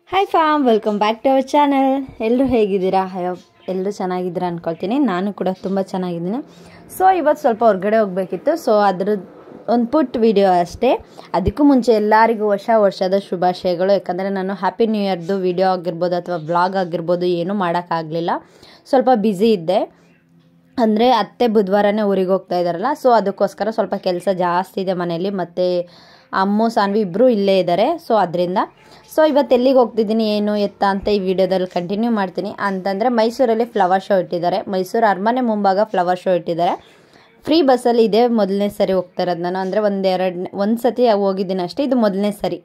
Hi fam welcome back to our channel ಎಲ್ಲರೂ ಹೇಗಿದ್ದೀರಾ ಹಯೋ ಎಲ್ಲರೂ ಚೆನ್ನಾಗಿದ್ದೀರಾ ಅಂದ್ಕೊಳ್ತೀನಿ ನಾನು ಕೂಡ ತುಂಬ ಚೆನ್ನಾಗಿದ್ದೀನಿ ಸೊ ಇವತ್ತು ಸ್ವಲ್ಪ ಹೊರಗಡೆ ಹೋಗಬೇಕಿತ್ತು ಸೊ ಅದ್ರದ್ದು ಒಂದು ಪುಟ್ ವಿಡಿಯೋ ಅಷ್ಟೇ ಅದಕ್ಕೂ ಮುಂಚೆ ಎಲ್ಲರಿಗೂ ಹೊಸ ವರ್ಷದ ಶುಭಾಶಯಗಳು ಯಾಕಂದರೆ ನಾನು ಹ್ಯಾಪಿ ನ್ಯೂ ಇಯರ್ದು ವಿಡಿಯೋ ಆಗಿರ್ಬೋದು ಅಥವಾ ಬ್ಲಾಗ್ ಆಗಿರ್ಬೋದು ಏನೂ ಮಾಡೋಕ್ಕಾಗಲಿಲ್ಲ ಸ್ವಲ್ಪ ಬ್ಯುಸಿ ಇದ್ದೆ ಅಂದರೆ ಅತ್ತೆ ಬುಧವಾರನೇ ಊರಿಗೆ ಹೋಗ್ತಾ ಇದ್ದಾರಲ್ಲ ಸೊ ಅದಕ್ಕೋಸ್ಕರ ಸ್ವಲ್ಪ ಕೆಲಸ ಜಾಸ್ತಿ ಇದೆ ಮನೇಲಿ ಮತ್ತು ಅಮ್ಮು ಸಾನ್ವಿ ಇಬ್ಬರು ಇಲ್ಲೇ ಇದ್ದಾರೆ ಸೊ ಅದರಿಂದ ಸೊ ಇವತ್ತು ಎಲ್ಲಿಗೆ ಹೋಗ್ತಿದ್ದೀನಿ ಏನು ಎತ್ತ ಅಂತ ಈ ವಿಡಿಯೋದಲ್ಲಿ ಕಂಟಿನ್ಯೂ ಮಾಡ್ತೀನಿ ಅಂತಂದರೆ ಮೈಸೂರಲ್ಲಿ ಫ್ಲವರ್ ಶೋ ಇಟ್ಟಿದ್ದಾರೆ ಮೈಸೂರು ಅರಮನೆ ಮುಂಭಾಗ ಫ್ಲವರ್ ಶೋ ಇಟ್ಟಿದ್ದಾರೆ ಫ್ರೀ ಬಸ್ಸಲ್ಲಿ ಇದೇ ಮೊದಲನೇ ಸರಿ ಹೋಗ್ತಾ ಇರೋದು ನಾನು ಅಂದರೆ ಒಂದೆರಡು ಒಂದು ಸತಿ ಹೋಗಿದ್ದೀನಿ ಅಷ್ಟೇ ಇದು ಮೊದಲನೇ ಸರಿ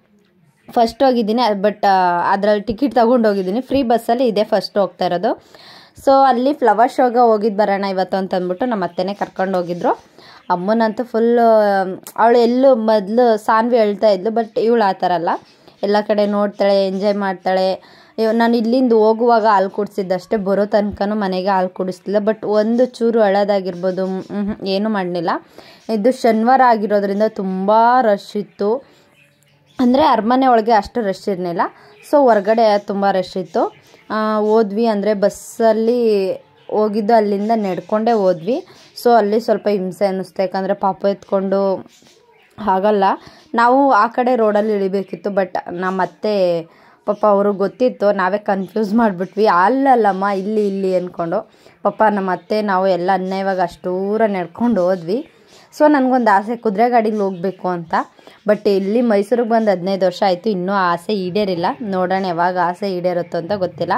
ಫಸ್ಟ್ ಹೋಗಿದ್ದೀನಿ ಬಟ್ ಅದರಲ್ಲಿ ಟಿಕೆಟ್ ತಗೊಂಡು ಹೋಗಿದ್ದೀನಿ ಫ್ರೀ ಬಸ್ಸಲ್ಲಿ ಇದೇ ಫಸ್ಟ್ ಹೋಗ್ತಾ ಇರೋದು ಸೊ ಅಲ್ಲಿ ಫ್ಲವರ್ ಶೋಗೆ ಹೋಗಿದ್ದು ಬರೋಣ ಇವತ್ತು ಅಂತ ಅಂದ್ಬಿಟ್ಟು ನಮ್ಮ ಅತ್ತೆನೇ ಕರ್ಕೊಂಡು ಹೋಗಿದ್ರು ಅಮ್ಮನಂತೂ ಫುಲ್ಲು ಅವಳು ಎಲ್ಲೂ ಮೊದಲು ಸಾನ್ವಿ ಹೇಳ್ತಾ ಇದ್ಲು ಬಟ್ ಇವಳು ಆ ಥರ ಅಲ್ಲ ಎಲ್ಲ ಕಡೆ ನೋಡ್ತಾಳೆ ಎಂಜಾಯ್ ಮಾಡ್ತಾಳೆ ಇವ್- ನಾನು ಇಲ್ಲಿಂದ ಹೋಗುವಾಗ ಹಾಲು ಕುಡಿಸಿದ್ದಷ್ಟೇ ಬರೋ ತನಕನೂ ಮನೆಗೆ ಹಾಲು ಕುಡಿಸ್ತಿಲ್ಲ ಬಟ್ ಒಂದು ಚೂರು ಅಳೋದಾಗಿರ್ಬೋದು ಏನೂ ಮಾಡಲಿಲ್ಲ ಇದು ಶನಿವಾರ ಆಗಿರೋದ್ರಿಂದ ತುಂಬ ರಶ್ ಇತ್ತು ಅಂದರೆ ಅರಮನೆ ಒಳಗೆ ಅಷ್ಟು ರಶ್ ಇರಲಿಲ್ಲ ಸೊ ಹೊರಗಡೆ ತುಂಬ ರಶ್ ಇತ್ತು ಆ, ಹೋದ್ವಿ ಅಂದರೆ ಬಸ್ಸಲ್ಲಿ ಹೋಗಿದ್ದು ಅಲ್ಲಿಂದ ನಡ್ಕೊಂಡೇ ಹೋದ್ವಿ ಸೊ ಅಲ್ಲಿ ಸ್ವಲ್ಪ ಹಿಂಸೆ ಅನ್ನಿಸ್ತು ಯಾಕಂದರೆ ಪಾಪ ಎತ್ಕೊಂಡು ಆಗಲ್ಲ ನಾವು ಆ ಕಡೆ ರೋಡಲ್ಲಿ ಇಳಿಬೇಕಿತ್ತು ಬಟ್ ನಮ್ಮ ಅತ್ತೆ ಪಾಪ ಅವ್ರಿಗೆ ಗೊತ್ತಿತ್ತು ನಾವೇ ಕನ್ಫ್ಯೂಸ್ ಮಾಡಿಬಿಟ್ವಿ ಅಲ್ಲಲ್ಲಮ್ಮ ಇಲ್ಲಿ ಇಲ್ಲಿ ಅಂದ್ಕೊಂಡು ಪಾಪ ನಮ್ಮ ಅತ್ತೆ ನಾವು ಎಲ್ಲ ಅನ್ಯಾಯವಾಗ ಅಷ್ಟು ದೂರ ನಡ್ಕೊಂಡು ಹೋದ್ವಿ ಸೊ ನನಗೊಂದು ಆಸೆ ಕುದುರೆ ಗಾಡೀಲಿ ಹೋಗಬೇಕು ಅಂತ ಬಟ್ ಇಲ್ಲಿ ಮೈಸೂರಿಗೆ ಬಂದು ಹದಿನೈದು ವರ್ಷ ಆಯಿತು ಇನ್ನೂ ಆ ಆಸೆ ಈಡೇರಿಲ್ಲ ನೋಡೋಣ ಯಾವಾಗ ಆಸೆ ಈಡೇರುತ್ತೋ ಅಂತ ಗೊತ್ತಿಲ್ಲ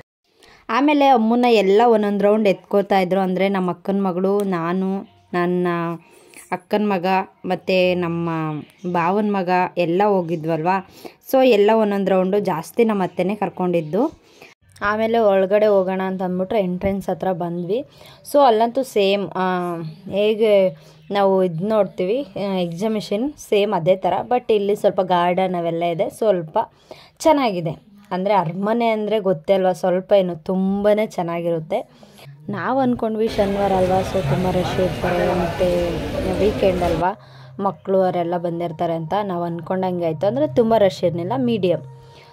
ಆಮೇಲೆ ಅಮ್ಮನ ಎಲ್ಲ ಒಂದೊಂದು ರೌಂಡ್ ಎತ್ಕೋತಾ ಇದ್ರು ಅಂದರೆ ನಮ್ಮ ಅಕ್ಕನ ಮಗಳು ನಾನು ನನ್ನ ಅಕ್ಕನ ಮಗ ಮತ್ತು ನಮ್ಮ ಭಾವನ ಮಗ ಎಲ್ಲ ಹೋಗಿದ್ವಲ್ವಾ ಸೊ ಎಲ್ಲ ಒಂದೊಂದು ರೌಂಡು ಜಾಸ್ತಿ ನಮ್ಮ ಅತ್ತೆನೇ ಕರ್ಕೊಂಡಿದ್ದು ಆಮೇಲೆ ಒಳಗಡೆ ಹೋಗೋಣ ಅಂತ ಅಂದ್ಬಿಟ್ಟು ಎಂಟ್ರೆನ್ಸ್ ಹತ್ರ ಬಂದ್ವಿ ಸೊ ಅಲ್ಲಂತೂ ಸೇಮ್ ಹೇಗೆ ನಾವು ಇದು ನೋಡ್ತೀವಿ ಎಕ್ಸಿಬಿಷನ್ ಸೇಮ್ ಅದೇ ಥರ ಬಟ್ ಇಲ್ಲಿ ಸ್ವಲ್ಪ ಗಾರ್ಡನ್ ಅವೆಲ್ಲ ಇದೆ ಸ್ವಲ್ಪ ಚೆನ್ನಾಗಿದೆ ಅಂದರೆ ಅರಮನೆ ಅಂದರೆ ಗೊತ್ತೇ ಅಲ್ವಾ ಸ್ವಲ್ಪ ಏನು ತುಂಬಾ ಚೆನ್ನಾಗಿರುತ್ತೆ ನಾವು ಅಂದ್ಕೊಂಡ್ವಿ ಶನಿವಾರ ಅಲ್ವಾ ಸೊ ತುಂಬ ರಶ್ ಇರ್ತಾರೆ ಮತ್ತು ವೀಕೆಂಡ್ ಅಲ್ವಾ ಮಕ್ಕಳು ಅವರೆಲ್ಲ ಬಂದಿರ್ತಾರೆ ಅಂತ ನಾವು ಅಂದ್ಕೊಂಡಂಗೆ ಆಯಿತು ಅಂದರೆ ತುಂಬ ರಶ್ ಇರಲಿಲ್ಲ ಮೀಡಿಯಮ್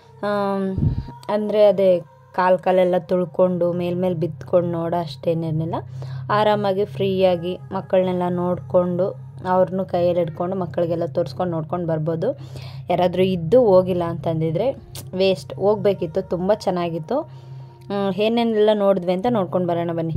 ಅಂದರೆ ಅದೇ ಕಾಲು ಕಾಲೆಲ್ಲ ತುಳ್ಕೊಂಡು ಮೇಲ್ಮೇಲೆ ಬಿತ್ಕೊಂಡು ನೋಡೋ ಅಷ್ಟೇನಿರಲಿಲ್ಲ ಆರಾಮಾಗಿ ಫ್ರೀಯಾಗಿ ಮಕ್ಕಳನ್ನೆಲ್ಲ ನೋಡಿಕೊಂಡು ಅವ್ರನ್ನೂ ಕೈಯಲ್ಲಿ ಹಿಡ್ಕೊಂಡು ಮಕ್ಕಳಿಗೆಲ್ಲ ತೋರಿಸ್ಕೊಂಡು ನೋಡ್ಕೊಂಡು ಬರ್ಬೋದು ಯಾರಾದರೂ ಇದ್ದು ಹೋಗಿಲ್ಲ ಅಂತಂದಿದ್ರೆ ವೇಸ್ಟ್ ಹೋಗ್ಬೇಕಿತ್ತು ತುಂಬ ಚೆನ್ನಾಗಿತ್ತು ಹ್ಮ್, ಏನೇನೆಲ್ಲ ನೋಡಿದ್ವಿ ಅಂತ ನೋಡ್ಕೊಂಡು ಬರೋಣ ಬನ್ನಿ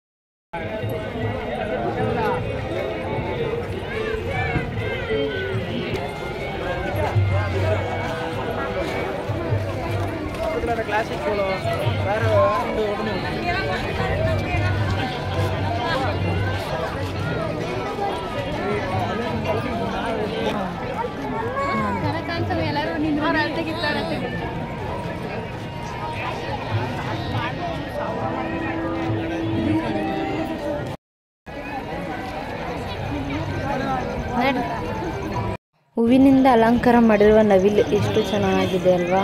ಹೂವಿನಿಂದ ಅಲಂಕಾರ ಮಾಡಿರುವ ನವಿಲು ಎಷ್ಟು ಚೆನ್ನಾಗಿದೆ ಅಲ್ವಾ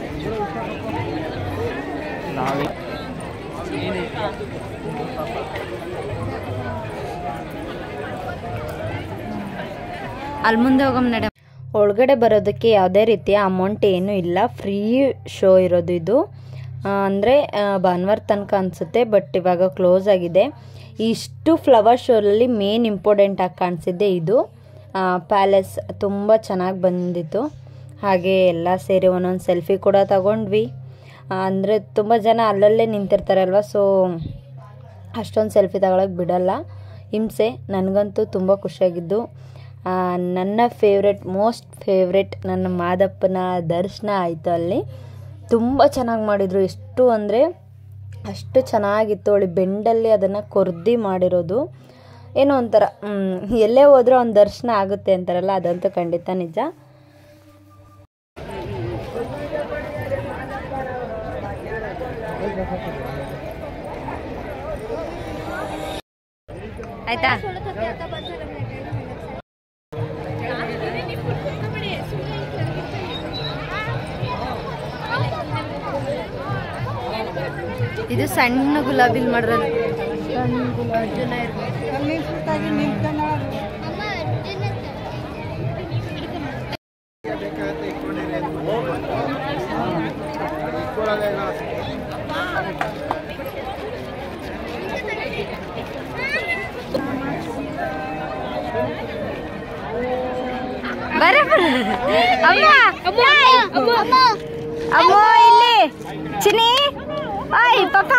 ಅಲ್ಲಿ ಮುಂದೆ ಹೋಗಮ್ ನಡೆ ಒಳಗಡೆ ಬರೋದಕ್ಕೆ ಯಾವುದೇ ರೀತಿಯ ಅಮೌಂಟ್ ಏನೂ ಇಲ್ಲ ಫ್ರೀ ಶೋ ಇರೋದು ಇದು ಅಂದರೆ ಭಾನುವಾರ ತನಕ ಅನಿಸುತ್ತೆ ಬಟ್ ಇವಾಗ ಕ್ಲೋಸ್ ಆಗಿದೆ ಇಷ್ಟು ಫ್ಲವರ್ ಶೋರಲ್ಲಿ ಮೇನ್ ಇಂಪಾರ್ಟೆಂಟ್ ಆಗಿ ಕಾಣಿಸಿದ್ದೆ ಇದು ಪ್ಯಾಲೇಸ್ ತುಂಬ ಚೆನ್ನಾಗಿ ಬಂದಿತ್ತು ಹಾಗೆ ಎಲ್ಲ ಸೇರಿ ಒಂದೊಂದು ಸೆಲ್ಫಿ ಕೂಡ ತಗೊಂಡ್ವಿ ಅಂದರೆ ತುಂಬ ಜನ ಅಲ್ಲಲ್ಲೇ ನಿಂತಿರ್ತಾರಲ್ವ ಸೊ ಅಷ್ಟೊಂದು ಸೆಲ್ಫಿ ತಗೊಳಕ್ಕೆ ಬಿಡಲ್ಲ ಹಿಂಸೆ ನನಗಂತೂ ತುಂಬ ಖುಷಿಯಾಗಿದ್ದು ಆ, ನನ್ನ ಫೇವ್ರೆಟ್ ಮೋಸ್ಟ್ ಫೇವ್ರೆಟ್ ನನ್ನ ಮಾದಪ್ಪನ ದರ್ಶನ ಆಯಿತು ಅಲ್ಲಿ ತುಂಬ ಚೆನ್ನಾಗಿ ಮಾಡಿದರು ಎಷ್ಟು ಅಂದರೆ ಅಷ್ಟು ಚೆನ್ನಾಗಿತ್ತು ಅವಳಿ ಬೆಂಡಲ್ಲಿ ಅದನ್ನು ಕೊರ್ದಿ ಮಾಡಿರೋದು ಏನೋ ಒಂಥರ ಮ್, ಎಲ್ಲೇ ಹೋದ್ರೂ ಅವ್ನ ದರ್ಶನ ಆಗುತ್ತೆ ಅಂತಾರಲ್ಲ ಅದಂತೂ ಖಂಡಿತ ನಿಜ ಆಯ್ತಾ ಇದು ಸಣ್ಣ ಗುಲಾಬಿಲ್ ಮಾಡಿರೋದು ಬರ ಅಮ್ಮ ಅಮ್ಮ ಇಲ್ಲಿ ಚಿನಿ ಓಯ್ ಪಾಪ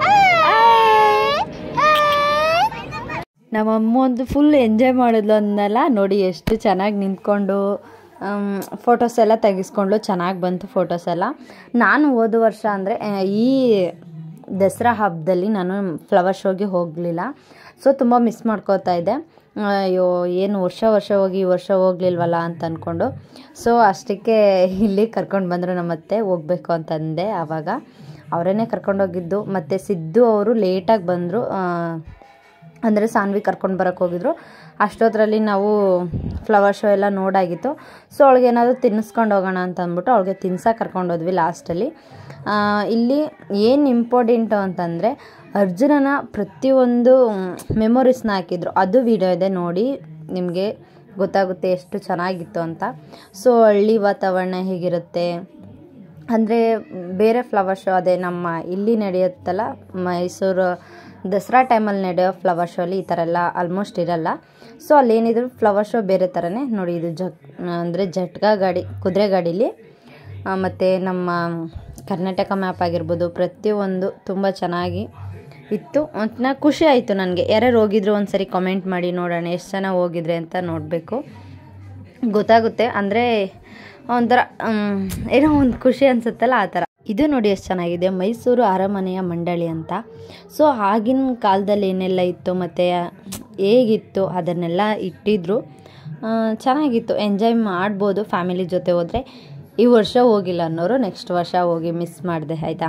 ನಮ್ಮ ಅಮ್ಮ ಒಂದು ಫುಲ್ ಎಂಜಾಯ್ ಮಾಡಿದ್ಲು ಅಂದಲ್ಲ ನೋಡಿ ಎಷ್ಟು ಚೆನ್ನಾಗಿ ನಿಂತ್ಕೊಂಡು ಫೋಟೋಸ್ ಎಲ್ಲ ತೆಗಿಸ್ಕೊಂಡ್ಲು ಚೆನ್ನಾಗಿ ಬಂತು ಫೋಟೋಸ್ ಎಲ್ಲ ನಾನು ಹೋದ ವರ್ಷ ಅಂದರೆ ಈ ದಸರಾ ಹಬ್ಬದಲ್ಲಿ ನಾನು ಫ್ಲವರ್ ಶೋಗೆ ಹೋಗಲಿಲ್ಲ ಸೊ ತುಂಬ ಮಿಸ್ ಮಾಡ್ಕೋತಾ ಇದ್ದೆ ಅಯ್ಯೋ ಏನು ವರ್ಷ ವರ್ಷ ಹೋಗಿ ಈ ವರ್ಷ ಹೋಗ್ಲಿಲ್ವಲ್ಲ ಅಂತ ಅಂದ್ಕೊಂಡು ಸೊ ಅಷ್ಟಕ್ಕೆ ಇಲ್ಲಿ ಕರ್ಕೊಂಡು ಬಂದರು ನಮ್ಮತ್ತೆ ಹೋಗ್ಬೇಕು ಅಂತಂದೆ ಆವಾಗ ಅವರನ್ನೇ ಕರ್ಕೊಂಡೋಗಿದ್ದು ಮತ್ತು ಸಿದ್ದು ಅವರು ಲೇಟಾಗಿ ಬಂದರು ಅಂದರೆ ಸಾನ್ವಿ ಕರ್ಕೊಂಡು ಬರೋಕ್ಕೆ ಹೋಗಿದ್ರು ಅಷ್ಟೊತ್ತರಲ್ಲಿ ನಾವು ಫ್ಲವರ್ ಶೋ ಎಲ್ಲ ನೋಡಾಗಿತ್ತು ಸೊ ಅವಳಿಗೆ ಏನಾದರೂ ತಿನ್ನಿಸ್ಕೊಂಡು ಹೋಗೋಣ ಅಂತ ಅಂದ್ಬಿಟ್ಟು ಅವಳಿಗೆ ತಿನ್ಸಕ್ಕೆ ಕರ್ಕೊಂಡೋದ್ವಿ ಲಾಸ್ಟಲ್ಲಿ ಇಲ್ಲಿ ಏನು ಇಂಪಾರ್ಟೆಂಟು ಅಂತಂದರೆ ಅರ್ಜುನನ ಪ್ರತಿಯೊಂದು ಮೆಮೊರೀಸ್ನ ಹಾಕಿದ್ರು ಅದು ವಿಡಿಯೋ ಇದೆ ನೋಡಿ ನಿಮಗೆ ಗೊತ್ತಾಗುತ್ತೆ ಎಷ್ಟು ಚೆನ್ನಾಗಿತ್ತು ಅಂತ ಸೊ ಹಳ್ಳಿ ವಾತಾವರಣ ಹೇಗಿರುತ್ತೆ ಅಂದರೆ ಬೇರೆ ಫ್ಲವರ್ ಶೋ ಅದೇ ನಮ್ಮ ಇಲ್ಲಿ ನಡೆಯುತ್ತಲ್ಲ ಮೈಸೂರು ದಸರಾ ಟೈಮಲ್ಲಿ ನಡೆಯೋ ಫ್ಲವರ್ ಶೋ ಅಲ್ಲಿ ಈ ಥರ ಎಲ್ಲ ಆಲ್ಮೋಸ್ಟ್ ಇರಲ್ಲ ಸೊ ಅಲ್ಲೇನಿದ್ರು ಫ್ಲವರ್ ಶೋ ಬೇರೆ ಥರನೇ ನೋಡಿ ಇದು ಜಗ್ ಅಂದರೆ ಜಟ್ಗಾ ಗಾಡಿ ಕುದುರೆ ಗಾಡೀಲಿ ಮತ್ತು ನಮ್ಮ ಕರ್ನಾಟಕ ಮ್ಯಾಪ್ ಆಗಿರ್ಬೋದು ಪ್ರತಿಯೊಂದು ತುಂಬ ಚೆನ್ನಾಗಿ ಇತ್ತು ನಾ ಖುಷಿ ಆಯಿತು ನನಗೆ ಯಾರ್ಯಾರು ಹೋಗಿದ್ರು ಒಂದು ಸರಿ ಕಮೆಂಟ್ ಮಾಡಿ ನೋಡೋಣ ಎಷ್ಟು ಚೆನ್ನಾಗಿ ಹೋಗಿದ್ರೆ ಅಂತ ನೋಡಬೇಕು ಗೊತ್ತಾಗುತ್ತೆ ಅಂದರೆ ಒಂಥರ ಏನೋ ಒಂದು ಖುಷಿ ಅನಿಸುತ್ತಲ್ಲ ಆ ಥರ ಇದು ನೋಡಿ ಎಷ್ಟು ಚೆನ್ನಾಗಿದೆ ಮೈಸೂರು ಅರಮನೆಯ ಮಂಡಳಿ ಅಂತ ಸೊ ಆಗಿನ ಕಾಲದಲ್ಲಿ ಏನೆಲ್ಲ ಇತ್ತು ಮತ್ತು ಹೇಗಿತ್ತು ಅದನ್ನೆಲ್ಲ ಇಟ್ಟಿದ್ರು ಚೆನ್ನಾಗಿತ್ತು ಎಂಜಾಯ್ ಮಾಡ್ಬೋದು ಫ್ಯಾಮಿಲಿ ಜೊತೆ ಹೋದರೆ ಈ ವರ್ಷ ಹೋಗಿಲ್ಲ ಅನ್ನೋರು ನೆಕ್ಸ್ಟ್ ವರ್ಷ ಹೋಗಿ ಮಿಸ್ ಮಾಡಿದೆ ಆಯಿತಾ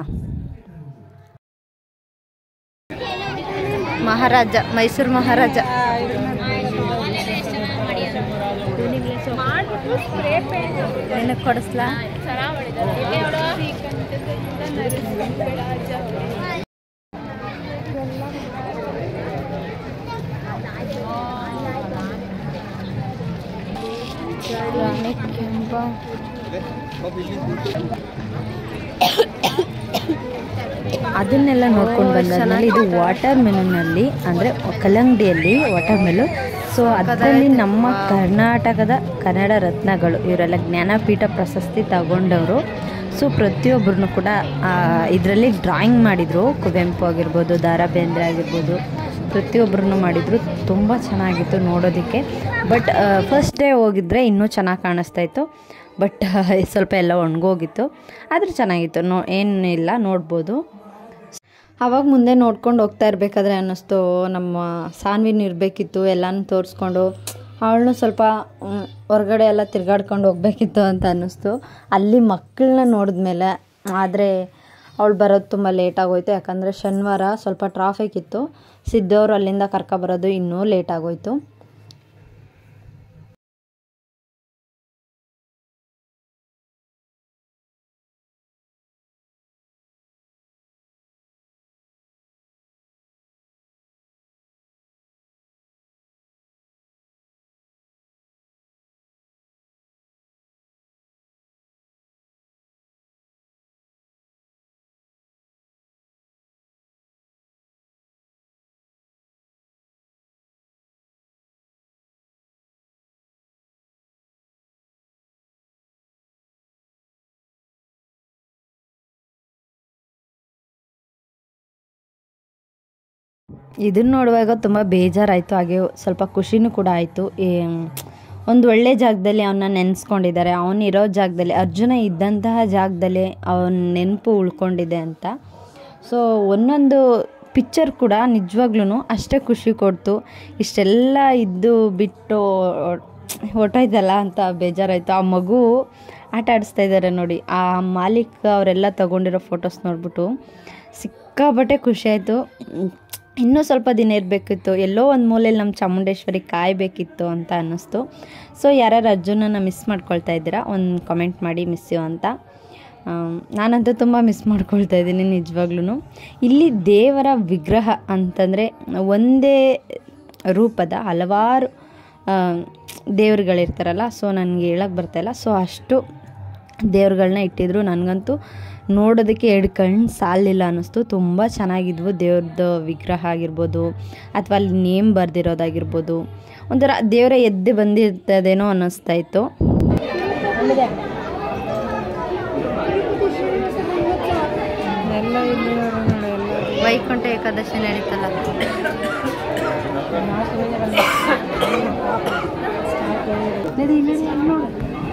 ಮಹಾರಾಜ ಮೈಸೂರು ಮಹಾರಾಜ ನಿನಗೆ ಕೊಡಿಸ್ಲಾ ರಾಣಿ ಕೆಂಪ ಅದನ್ನೆಲ್ಲ ನೋಡ್ಕೊಂಡು ಬಂದಾದ್ಮೇಲೆ ಇದು ವಾಟರ್ ಮೆಲನ್ನಲ್ಲಿ ಅಂದರೆ ಕಲ್ಲಂಗಡಿಯಲ್ಲಿ ವಾಟರ್ ಮೆಲು ಸೊ ಅದರಲ್ಲಿ ನಮ್ಮ ಕರ್ನಾಟಕದ ಕನ್ನಡ ರತ್ನಗಳು ಇವರೆಲ್ಲ ಜ್ಞಾನಪೀಠ ಪ್ರಶಸ್ತಿ ತಗೊಂಡವರು ಸೊ ಪ್ರತಿಯೊಬ್ಬರನ್ನು ಕೂಡ ಇದರಲ್ಲಿ ಡ್ರಾಯಿಂಗ್ ಮಾಡಿದರು ಕುವೆಂಪು ಆಗಿರ್ಬೋದು ದ ರಾ ಬೇಂದ್ರೆ ಆಗಿರ್ಬೋದು ಪ್ರತಿಯೊಬ್ಬರನ್ನು ಮಾಡಿದರು ತುಂಬ ಚೆನ್ನಾಗಿತ್ತು ನೋಡೋದಕ್ಕೆ ಬಟ್ ಫಸ್ಟ್ ಡೇ ಹೋಗಿದ್ರೆ ಇನ್ನೂ ಚೆನ್ನಾಗಿ ಕಾಣಿಸ್ತಾ ಇತ್ತು ಬಟ್ ಸ್ವಲ್ಪ ಎಲ್ಲ ಒಣಗೋಗಿತ್ತು ಆದರೆ ಚೆನ್ನಾಗಿತ್ತು ನೋ ಏನಿಲ್ಲ ನೋಡ್ಬೋದು ಆವಾಗ ಮುಂದೆ ನೋಡ್ಕೊಂಡು ಹೋಗ್ತಾ ಇರಬೇಕಾದ್ರೆ ಅನ್ನಿಸ್ತು ನಮ್ಮ ಸಾನ್ವಿನ ಇರಬೇಕಿತ್ತು ಎಲ್ಲನೂ ತೋರಿಸ್ಕೊಂಡು ಅವಳನ್ನು ಸ್ವಲ್ಪ ಹೊರಗಡೆ ಎಲ್ಲ ತಿರ್ಗಾಡ್ಕೊಂಡು ಹೋಗ್ಬೇಕಿತ್ತು ಅಂತ ಅನ್ನಿಸ್ತು ಅಲ್ಲಿ ಮಕ್ಕಳನ್ನ ನೋಡಿದ್ಮೇಲೆ ಆದರೆ ಅವಳು ಬರೋದು ತುಂಬ ಲೇಟ್ ಆಗೋಯ್ತು ಯಾಕಂದರೆ ಶನಿವಾರ ಸ್ವಲ್ಪ ಟ್ರಾಫಿಕ್ ಇತ್ತು ಸಿದ್ದವರು ಅಲ್ಲಿಂದ ಕರ್ಕೊಬರೋದು ಇನ್ನೂ ಲೇಟ್ ಆಗೋಯ್ತು ಇದನ್ನು ನೋಡುವಾಗ ತುಂಬ ಬೇಜಾರಾಯಿತು ಹಾಗೆ ಸ್ವಲ್ಪ ಖುಷಿನೂ ಕೂಡ ಆಯಿತು ಒಂದು ಒಳ್ಳೆ ಜಾಗದಲ್ಲಿ ಅವನ್ನ ನೆನೆಸ್ಕೊಂಡಿದ್ದಾರೆ ಅವನಿರೋ ಜಾಗದಲ್ಲಿ ಅರ್ಜುನ ಇದ್ದಂತಹ ಜಾಗದಲ್ಲಿ ಅವನ ನೆನಪು ಉಳ್ಕೊಂಡಿದೆ ಅಂತ ಸೊ ಒಂದೊಂದು ಪಿಕ್ಚರ್ ಕೂಡ ನಿಜವಾಗ್ಲೂ ಅಷ್ಟೇ ಖುಷಿ ಕೊಡ್ತು ಇಷ್ಟೆಲ್ಲ ಇದ್ದು ಬಿಟ್ಟು ಹೊಟ್ಟೋಯ್ತಲ್ಲ ಅಂತ ಬೇಜಾರಾಯಿತು ಆ ಮಗು ಆಟ ಆಡಿಸ್ತಾ ಇದ್ದಾರೆ ನೋಡಿ ಆ ಮಾಲೀಕ ಅವರೆಲ್ಲ ತಗೊಂಡಿರೋ ಫೋಟೋಸ್ ನೋಡ್ಬಿಟ್ಟು ಸಿಕ್ಕಾಬಟ್ಟೆ ಖುಷಿ ಆಯಿತು ಇನ್ನೂ ಸ್ವಲ್ಪ ದಿನ ಇರಬೇಕಿತ್ತು ಎಲ್ಲೋ ಒಂದು ಮೂಲೆಯಲ್ಲಿ ನಮ್ಮ ಚಾಮುಂಡೇಶ್ವರಿ ಕಾಯಬೇಕಿತ್ತು ಅಂತ ಅನ್ನಿಸ್ತು ಸೊ ಯಾರ್ಯಾರು ಅರ್ಜುನನ ಮಿಸ್ ಮಾಡ್ಕೊಳ್ತಾ ಇದ್ದೀರಾ ಒಂದು ಕಮೆಂಟ್ ಮಾಡಿ ಮಿಸ್ ಯು ಅಂತ ನಾನಂತೂ ತುಂಬ ಮಿಸ್ ಮಾಡ್ಕೊಳ್ತಾ ಇದ್ದೀನಿ ನಿಜವಾಗ್ಲೂ ಇಲ್ಲಿ ದೇವರ ವಿಗ್ರಹ ಅಂತಂದರೆ ಒಂದೇ ರೂಪದ ಹಲವಾರು ದೇವರುಗಳಿರ್ತಾರಲ್ಲ ಸೊ ನನಗೆ ಹೇಳಕ್ಕೆ ಬರ್ತಾಯಿಲ್ಲ ಸೊ ಅಷ್ಟು ದೇವ್ರುಗಳನ್ನ ಇಟ್ಟಿದ್ರು ನನಗಂತೂ ನೋಡೋದಕ್ಕೆ ಎರಡು ಕಣ್ಣು ಸಾಲಿಲ್ಲ ಅನ್ನಿಸ್ತು ತುಂಬ ಚೆನ್ನಾಗಿದ್ವು ದೇವ್ರದ್ದು ವಿಗ್ರಹ ಆಗಿರ್ಬೋದು ಅಥವಾ ಅಲ್ಲಿ ನೇಮ್ ಬರೆದಿರೋದಾಗಿರ್ಬೋದು ಒಂಥರ ದೇವರ ಎದ್ದು ಬಂದಿರ್ತದೇನೋ ಅನ್ನಿಸ್ತಾ ಇತ್ತು ವೈಕುಂಠ ಏಕಾದಶಿ ನಡೀತಲ್ಲ ನಡಿ ನಡಿ ಅಲ್ಲಿ ನೋಡು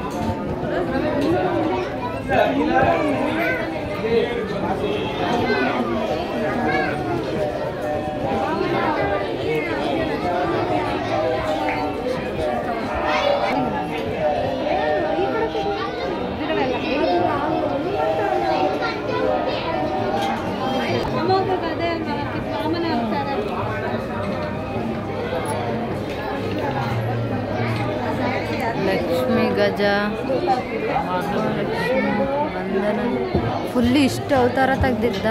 ಲಕ್ಷ್ಮಿ ಗಜ ವಂದನ ಫುಲ್ ಇಷ್ಟು ಅವತಾರ ತೆಗ್ದಿದ್ದ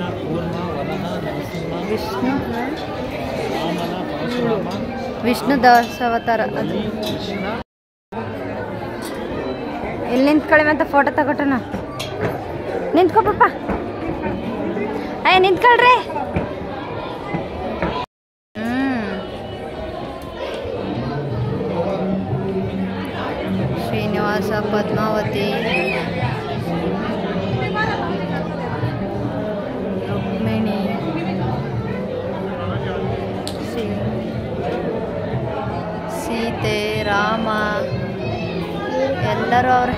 ವಿಷ್ಣು ವಿಷ್ಣು ದಾಸಾವತಾರ ಅದು ಎಲ್ಲಿ ನಿಂತ್ಕೊಳ್ಳಿ ಮತ್ತೆ ಫೋಟೋ ತಗೊಟ್ಟನ ನಿಂತ್ಕೋ ಪಾಪ ಅಯ್ಯ ನಿಂತ್ಕೊಳ್ರಿ ಹ್ಮ್ ಶ್ರೀನಿವಾಸ ಪದ್ಮಾವತಿ ರುಕ್ಮಿಣಿ ಸೀ- ಸೀತೆ ರಾಮ ಎಲ್ಲರೂ ಅವ್ರೆ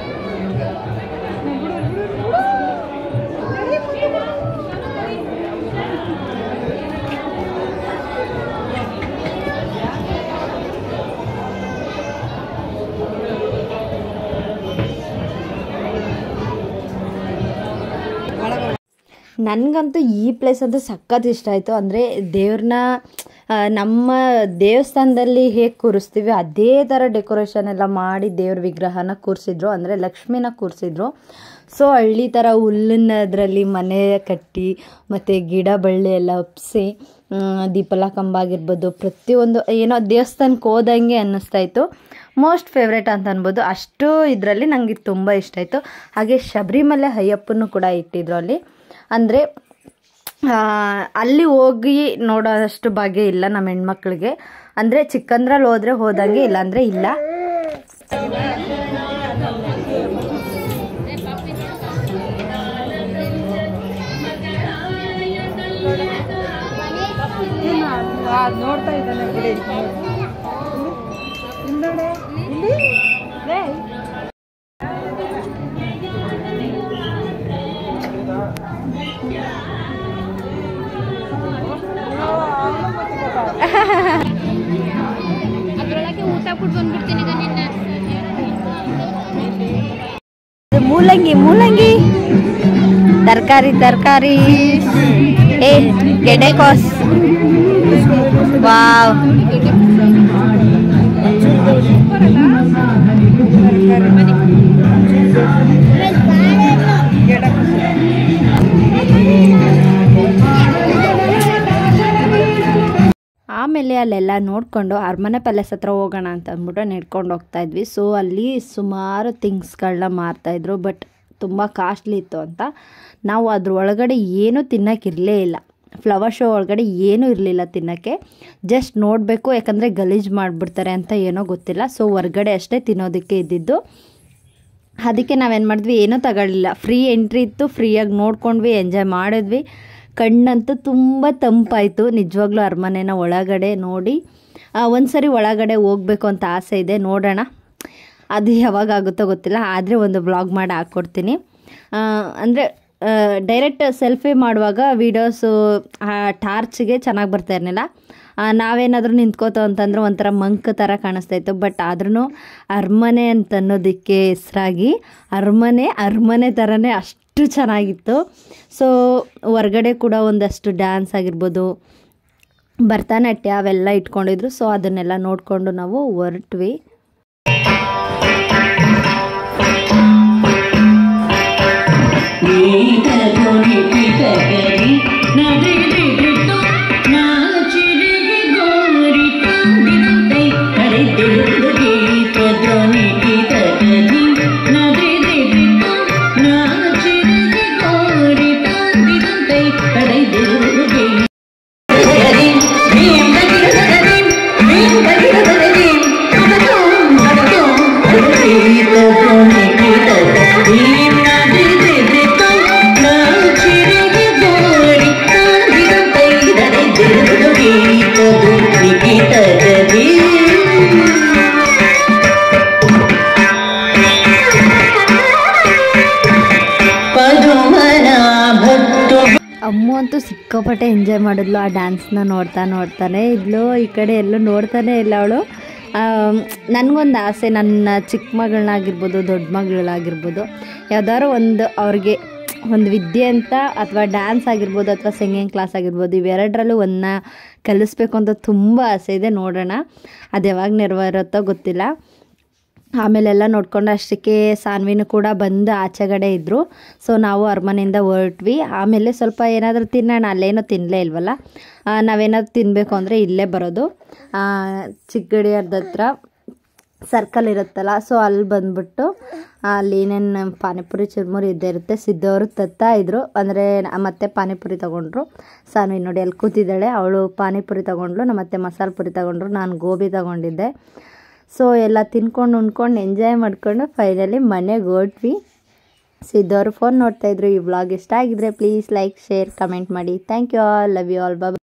ನನಗಂತೂ ಈ ಪ್ಲೇಸ್ ಅಂತೂ ಸಖತ್ ಇಷ್ಟ ಆಯಿತು ಅಂದರೆ ದೇವ್ರನ್ನ ಆ, ನಮ್ಮ ದೇವಸ್ಥಾನದಲ್ಲಿ ಹೇಗೆ ಕೂರಿಸ್ತೀವಿ ಅದೇ ಥರ ಡೆಕೋರೇಷನ್ ಎಲ್ಲ ಮಾಡಿ ದೇವ್ರ ವಿಗ್ರಹನ ಕೂರಿಸಿದ್ರು ಅಂದರೆ ಲಕ್ಷ್ಮಿನ ಕೂರಿಸಿದ್ರು ಸೊ ಹಳ್ಳಿ ಥರ ಹುಲ್ಲಿನದ್ರಲ್ಲಿ ಮನೆ ಕಟ್ಟಿ ಮತ್ತು ಗಿಡ ಬಳ್ಳಿ ಎಲ್ಲ ಒಪ್ಪಿಸಿ ದೀಪಲ ಕಂಬ ಆಗಿರ್ಬೋದು ಪ್ರತಿಯೊಂದು ಏನೋ ದೇವಸ್ಥಾನಕ್ಕೆ ಹೋದಂಗೆ ಅನ್ನಿಸ್ತಾ ಇತ್ತು ಮೋಸ್ಟ್ ಫೇವ್ರೇಟ್ ಅಂತ ಅನ್ಬೋದು ಅಷ್ಟು ಇದರಲ್ಲಿ ನನಗೆ ತುಂಬ ಇಷ್ಟ ಆಯಿತು ಹಾಗೆ ಶಬರಿಮಲೆ ಅಯ್ಯಪ್ಪನೂ ಕೂಡ ಇಟ್ಟಿದ್ರು ಅಲ್ಲಿ ಅಂದರೆ ಅಲ್ಲಿ ಹೋಗಿ ನೋಡೋಷ್ಟು ಭಾಗ್ಯ ಇಲ್ಲ ನಮ್ಮ ಹೆಣ್ಮಕ್ಳಿಗೆ ಅಂದರೆ ಚಿಕ್ಕಂದ್ರಲ್ಲಿ ಹೋದರೆ ಹೋದಂಗೆ ಇಲ್ಲ ಅಂದರೆ ಇಲ್ಲ ನೋಡ್ತಾ ಇದ್ದಾನೆ ಬಿಡಿ ಹಿಂದಡೆ ಇಲ್ಲಿ ಲೇ. ಅದ್ರೊಳಗೆ ಊಟ ಬಿಟ್ಟು ಬಂದ್ಬಿಡ್ತೀನಿ ಈಗ ನಿನ್ನ ಇದು ಮೂಲಂಗಿ ಮೂಲಂಗಿ ತರಕಾರಿ ತರಕಾರಿ ಏ ಗೆಡ್ಡೆಕೋಸ್ ವಾವ್ ಆಮೇಲೆ ಅಲ್ಲೆಲ್ಲ ನೋಡಿಕೊಂಡು ಅರಮನೆ ಪ್ಯಾಲೇಸ್ ಹತ್ರ ಹೋಗೋಣ ಅಂತ ಅಂದ್ಬಿಟ್ಟು ನಡ್ಕೊಂಡು ಹೋಗ್ತಾ ಇದ್ವಿ ಸೊ ಅಲ್ಲಿ ಸುಮಾರು ಥಿಂಗ್ಸ್ಗಳನ್ನ ಮಾರ್ತಾಯಿದ್ರು ಬಟ್ ತುಂಬ ಕಾಸ್ಟ್ಲಿ ಇತ್ತು ಅಂತ ನಾವು ಅದ್ರ ಒಳಗಡೆ ಏನೂ ತಿನ್ನೋಕ್ಕಿರಲೇ ಇಲ್ಲ ಫ್ಲವರ್ ಶೋ ಒಳಗಡೆ ಏನೂ ಇರಲಿಲ್ಲ ತಿನ್ನೋಕ್ಕೆ ಜಸ್ಟ್ ನೋಡಬೇಕು ಯಾಕಂದರೆ ಗಲೀಜು ಮಾಡಿಬಿಡ್ತಾರೆ ಅಂತ ಏನೋ ಗೊತ್ತಿಲ್ಲ ಸೊ ಹೊರ್ಗಡೆ ಅಷ್ಟೇ ತಿನ್ನೋದಕ್ಕೆ ಇದ್ದಿದ್ದು ಅದಕ್ಕೆ ನಾವೇನು ಮಾಡಿದ್ವಿ ಏನೂ ತಗೊಳ್ಳಿಲ್ಲ ಫ್ರೀ ಎಂಟ್ರಿ ಇತ್ತು ಫ್ರೀಯಾಗಿ ನೋಡ್ಕೊಂಡ್ವಿ ಎಂಜಾಯ್ ಮಾಡಿದ್ವಿ ಕಣ್ಣಂತೂ ತುಂಬ ತಂಪಾಯಿತು ನಿಜವಾಗ್ಲೂ ಅರಮನೆನ ಒಳಗಡೆ ನೋಡಿ ಒಂದು ಸರಿ ಒಳಗಡೆ ಹೋಗ್ಬೇಕು ಅಂತ ಆಸೆ ಇದೆ ನೋಡೋಣ ಅದು ಯಾವಾಗ ಆಗುತ್ತೋ ಗೊತ್ತಿಲ್ಲ ಆದರೆ ಒಂದು ಬ್ಲಾಗ್ ಮಾಡಿ ಹಾಕ್ಕೊಡ್ತೀನಿ ಅಂದರೆ ಡೈರೆಕ್ಟ್ ಸೆಲ್ಫಿ ಮಾಡುವಾಗ ವೀಡಿಯೋಸು ಟಾರ್ಚ್ಗೆ ಚೆನ್ನಾಗಿ ಬರ್ತಾ ಇರಲಿಲ್ಲ ನಾವೇನಾದರೂ ನಿಂತ್ಕೋತೋ ಅಂತಂದ್ರೆ ಒಂಥರ ಮಂಕ್ ಥರ ಕಾಣಿಸ್ತಾ ಇತ್ತು ಬಟ್ ಆದ್ರೂ ಅರಮನೆ ಅಂತ ಅನ್ನೋದಕ್ಕೆ ಹೆಸ್ರಾಗಿ ಅರಮನೆ ಅರಮನೆ ಥರನೇ ಅಷ್ಟು ಚೆನ್ನಾಗಿತ್ತು ಸೊ ಹೊರ್ಗಡೆ ಕೂಡ ಒಂದಷ್ಟು ಡ್ಯಾನ್ಸ್ ಆಗಿರ್ಬೋದು ಭರತನಾಟ್ಯ ಅವೆಲ್ಲ ಇಟ್ಕೊಂಡಿದ್ರು ಸೊ ಅದನ್ನೆಲ್ಲ ನೋಡಿಕೊಂಡು ನಾವು ಹೊರಟ್ವಿ ನದಿ ಅಮ್ಮು ಅಂತೂ ಸಿಕ್ಕಾಪಟ್ಟೆ ಎಂಜಾಯ್ ಮಾಡಿದ್ಲು ಆ ಡ್ಯಾನ್ಸ್ನ ನೋಡ್ತಾ ನೋಡ್ತಾನೆ ಇದ್ಲು ಈ ಕಡೆ ಎಲ್ಲೂ ನೋಡ್ತಾನೆ ಇಲ್ಲ ಅವಳು ನನಗೊಂದು ಆಸೆ ನನ್ನ ಚಿಕ್ಕ ಮಗಳನ್ನಾಗಿರ್ಬೋದು ದೊಡ್ಡ ಮಗಳಾಗಿರ್ಬೋದು ಯಾವ್ದಾದ್ರು ಒಂದು ಅವ್ರಿಗೆ ಒಂದು ವಿದ್ಯೆ ಅಂತ ಅಥವಾ ಡ್ಯಾನ್ಸ್ ಆಗಿರ್ಬೋದು ಅಥವಾ ಸಿಂಗಿಂಗ್ ಕ್ಲಾಸ್ ಆಗಿರ್ಬೋದು ಇವೆರಡರಲ್ಲೂ ಒಂದನ್ನ ಕಲಿಸ್ಬೇಕು ಅಂತ ತುಂಬ ಆಸೆ ಇದೆ ನೋಡೋಣ ಅದು ಯಾವಾಗ ನೆರವೇರುತ್ತೋ ಗೊತ್ತಿಲ್ಲ ಆಮೇಲೆಲ್ಲ ನೋಡ್ಕೊಂಡು ಅಷ್ಟಕ್ಕೆ ಸಾನ್ವಿನೂ ಕೂಡ ಬಂದು ಆಚೆಗಡೆ ಇದ್ದರು ಸೊ ನಾವು ಅರಮನೆಯಿಂದ ಹೊರಟ್ವಿ ಆಮೇಲೆ ಸ್ವಲ್ಪ ಏನಾದರೂ ತಿನ್ನೋಣ ಅಲ್ಲೇನೋ ತಿನ್ನಲೇ ಇಲ್ವಲ್ಲ ಆ, ನಾವೇನಾದ್ರು ತಿನ್ನಬೇಕು ಅಂದರೆ ಇಲ್ಲೇ ಬರೋದು ಆ, ಚಿಕ್ಕಗಡಿಯಾರ್ದ ಹತ್ರ ಸರ್ಕಲ್ ಇರುತ್ತಲ್ಲ ಸೊ ಅಲ್ಲಿ ಬಂದ್ಬಿಟ್ಟು ಅಲ್ಲಿ ಏನೇನು ಪಾನಿಪುರಿ ಚುರ್ಮುರಿ ಇದ್ದೇ ಇರುತ್ತೆ ಸಿದ್ದವರು ತತ್ತಾ ಇದ್ರು ಅಂದರೆ ಮತ್ತೆ ಪಾನಿಪುರಿ ತೊಗೊಂಡ್ರು ಸಾನ್ವಿ ನೋಡಿ ಅಲ್ಲಿ ಕೂತಿದ್ದಾಳೆ ಅವಳು ಪಾನಿಪುರಿ ತೊಗೊಂಡ್ಲು ನಮ್ಮ ಮತ್ತೆ ಮಸಾಲೆ ಪುರಿ ತೊಗೊಂಡ್ರು ನಾನು ಗೋಬಿ ತೊಗೊಂಡಿದ್ದೆ ಸೊ ಎಲ್ಲ ತಿನ್ಕೊಂಡು ಉಣ್ಕೊಂಡು ಎಂಜಾಯ್ ಮಾಡಿಕೊಂಡು ಫೈನಲಿ ಮನೆಗೆ ಹೊರಟ್ವಿ ಸಿದ್ದವರು ಫೋನ್ ನೋಡ್ತಾಯಿದ್ರು ಈ ವ್ಲಾಗ್ ಇಷ್ಟ ಆಗಿದ್ರೆ ಪ್ಲೀಸ್ ಲೈಕ್ ಶೇರ್ ಕಮೆಂಟ್ ಮಾಡಿ thank you all love you all Baba